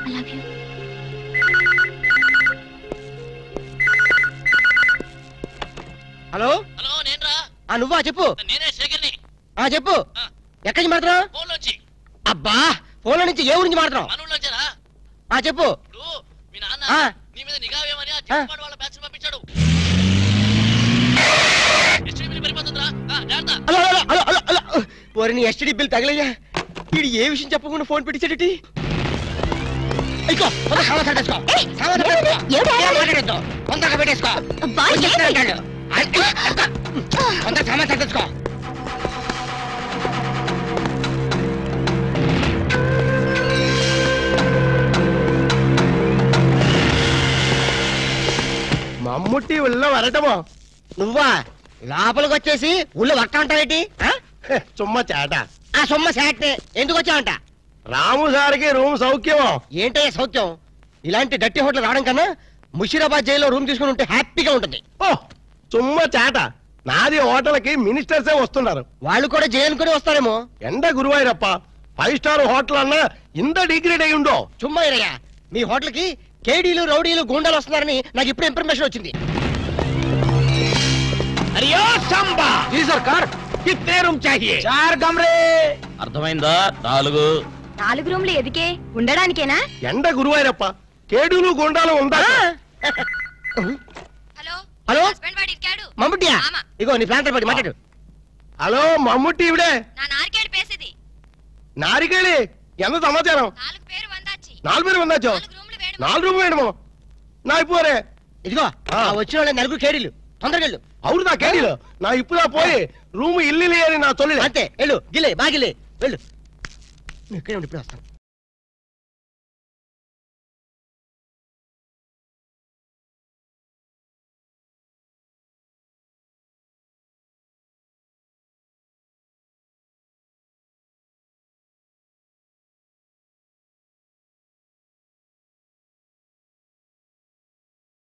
I love you hello hello నేనురా ఆ నువ్వా చెప్పు నేనే శేఖర్ని ఆ చెప్పు ఆ. ఎక్కడి నుంచి మాట్లాడుతున్నావు ఫోన్ నుంచి అబ్బా ఫోన్ నుంచి ఏ ఊరి నుంచి మాట్లాడుతున్నావు మనూళ్ళొచ్చారా ఆ చెప్పు ఇప్పుడు మీ నాన్న ఆ. నీ మీద నిఘా వేయమని ఆ చిన్నపాడు వాళ్ళ బ్యాచ్ పంపించాడు ఎస్టీ బిల్ పడిపోతుందిరా ఆ, జాగ్రత్త అలా అలా అలా అలా అలా ఓరి నీ ఎస్టీడీ బిల్ తగలయ్యా వీడు ఏ విషయం చెప్పకుండా ఫోన్ పెట్టించాడటి ఇకో కొంత సమాధానం చేసుకో సమాధానం ఏమిటి? పెట్టుకో. ఏమిటి? ఏం మాట్లాడొద్దు. తొందరగా పెట్టేసుకో అబ్బా, వచ్చి ఏంటి? అంటాడు. ఐ, ఐ, అక్క. కొంత సమాధానం తెచ్చుకో మమ్ముట్టి ఉల్ల వరటమో నువ్వా లోపలికి వచ్చేసి ఊళ్ళో వర్త ఉంటావేటి చుమ్మ చేట ఆ సొమ్మ శాట్నే ఎందుకు వచ్చావంట రాము సార్కి రూమ్ సౌఖ్యమో ఏంటయ్య సౌత్యం ఇలాంటి డట్టి హోటల్ రావడం కన్నా ముషీరాబాద్ జైల్లో రూమ్ తీసుకుని ఉంటే హ్యాపీగా ఉంటుంది ఓ చుమ్మ చేట నాది హోటల్కి మినిస్టర్సే వస్తున్నారు వాళ్ళు కూడా జైలు అనుకుని వస్తారేమో ఎండ గురువాయూరప్ప ఫైవ్ స్టార్ హోటల్ అన్నా ఇంత డిగ్రేడ్ అయి ఉండో చుమ్మా ఇరయ్య మీ హోటల్ కి కేడీలు రౌడీలు గూండాలు వస్తున్నారని నాకు ఇప్పుడు ఇన్ఫర్మేషన్ వచ్చింది అరియో సంబా जी सरकार కిత్తే రూమ్ చాహియే चार कमरे అర్థమైందా నాలుగు నాలుగు రూమ్లు ఎదికే ఉండడానికేనా ఎండ గురువాయూరప్ప కేడులు గుండాలు ఉందా హలో హలో హస్బెండ్ వాడి ఇరికాడు మమ్ముట్టియా ఆమా. ఇగో నీ ప్రాంతం పడి మాట్లాడు హలో మమ్ముట్టి ఇవిడే నా నారికేడు పేసేది నారికేళి ఎంత సమాచారం నాలుగు పేరు వందాచి నాలుగు పేరు ఉందాచో నాలుగు రూమ్లు వేడు నాలుగు రూమ్ వేయడము నా ఇప్పుడే ఇదిగో ఆ. ఆ వచ్చిన వాళ్ళ నలుగురు కేడీలు తొందరగా వెళ్ళు అవును నా కేడీలు నా ఇప్పుడా పోయి రూమ్ ఇల్లు అని నా తొలి అంతే వెళ్ళు గిల్లే బాగిల్లే వెళ్ళు నువ్వు ఇక్కడే ఉండి ఇప్పుడు వస్తాను